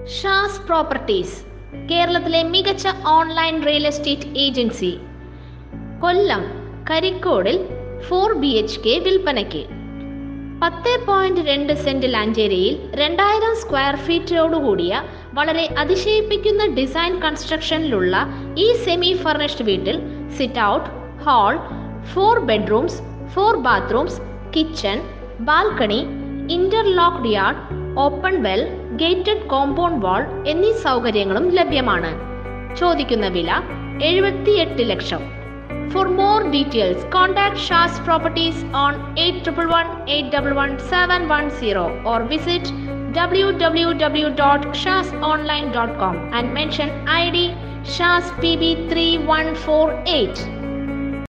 ഷാസ് properties കേരളത്തിലെ മികച്ച online real estate agency Kollam കരിക്കോടിൽ ഫോർ ബി എച്ച് കെ വിൽപ്പനയ്ക്ക് പത്ത് പോയിന്റ് രണ്ട് സെന്റ് ലാഞ്ചേരിയിൽ രണ്ടായിരം സ്ക്വയർ ഫീറ്റോടുകൂടിയ വളരെ അതിശയിപ്പിക്കുന്ന ഡിസൈൻ കൺസ്ട്രക്ഷനിലുള്ള ഈ സെമി ഫർണിഷ്ഡ് വീട്ടിൽ sit out hall four bedrooms four bathrooms kitchen balcony interlocked yard open well gated compound wall എന്നീ സൗകര്യങ്ങളും ലഭ്യമാണ് ചോദിക്കുന്ന വില എഴുപത്തിയെട്ട് ലക്ഷം For more details, contact Shah's Properties on 811811 or visit www.shahsonline.com and mention ID SHASPB3148.